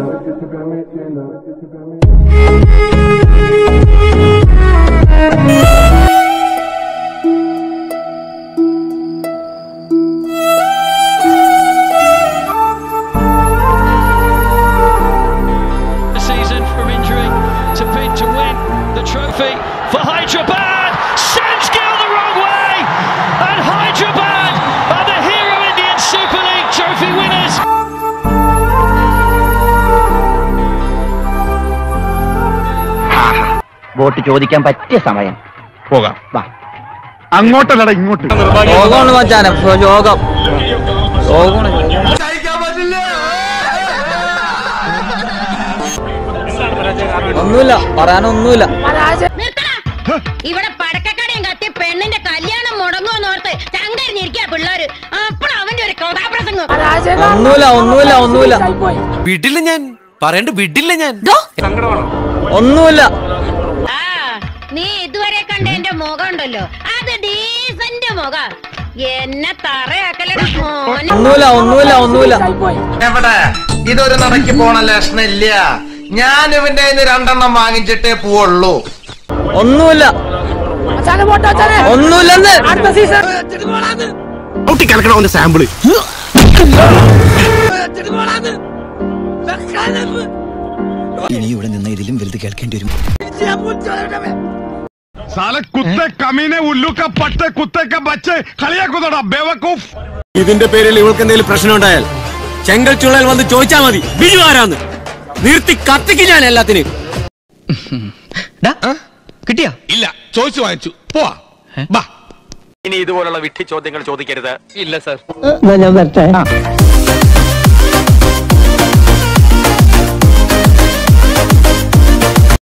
the season from injury to bid to win the trophy for Hyderabad. Sends Gill the wrong way, and Hyderabad are the Hero Indian Super League trophy winners. Vote ചോദിക്കാൻ പറ്റിയ സമയം പോകാം വാ അങ്ങോട്ടല്ലടാ ഇങ്ങോട്ട് യോഗമാണ് മച്ചാനെ യോഗം യോഗമാണ് ഒന്നുമില്ല പറയാനൊന്നുമില്ല നിർത്തടാ ഇവിടെ പടക്കക്കടയും കത്തി പെണ്ണിന്റെ കല്യാണം മുടങ്ങുമെന്നോർത്ത് ചങ്കരിഞ്ഞിരിക്കാ പിള്ളേര് അപ്പോൾ അവന്റെ ഒരു കഥാപ്രസംഗം ഒന്നുമില്ല ഒന്നുമില്ല ഒന്നുമില്ല വിടില്ല ഞാൻ പറയണ്ട വിടില്ല ഞാൻ ഒന്നുമില്ല ആ നീ ഇതുവരെ കണ്ട എന്റെ മുഖം ഉണ്ടല്ലോ അത് ഡീസന്റ് മുഖം എന്നെ തറയാക്കലടാ മോനെ ഒന്നുമില്ല ഒന്നുമില്ല ഒന്നുമില്ല എവിടെ ഇതൊരു നടക്ക് പോണ ലക്ഷണില്ല ഞാൻ ഇവന്റെ കയ്യിന്ന് രണ്ടെണ്ണം വാങ്ങിച്ചിട്ടേ പോവുള്ളൂ ഒന്നുമില്ല ഒന്നുമില്ലെന്ന് കിടക്കണ അവന്റെ സാമ്പിള് ഇനി ഇവിടെ നിന്ന് ഇതിലും വലുത് കേൾക്കേണ്ടി വരും സാല കുത്തെ കമീനെ ഉല്ലുക്ക പട്ട കുത്തേക്ക ബച്ച് കളിയാക്കുന്നടാ ബേവക്കൂഫ് ഇതിന്റെ പേരിൽ ഇവൾക്ക് എന്തെങ്കിലും പ്രശ്നം ഉണ്ടായാൽ ചെങ്കൽ ചുള്ളൽ വന്ന് ചോദിച്ചാ മതി ബിജു ആരാന്ന് നിർത്തി കത്തിക്ക് ഞാൻ എല്ലാത്തിനും കിട്ടിയാ ഇല്ല ചോദിച്ചു വാങ്ങിച്ചു പോവാ ബാ ഇനി ഇതുപോലുള്ള വിട്ടി ചോദ്യങ്ങൾ ചോദിക്കരുത് ഞാൻ വരട്ടെ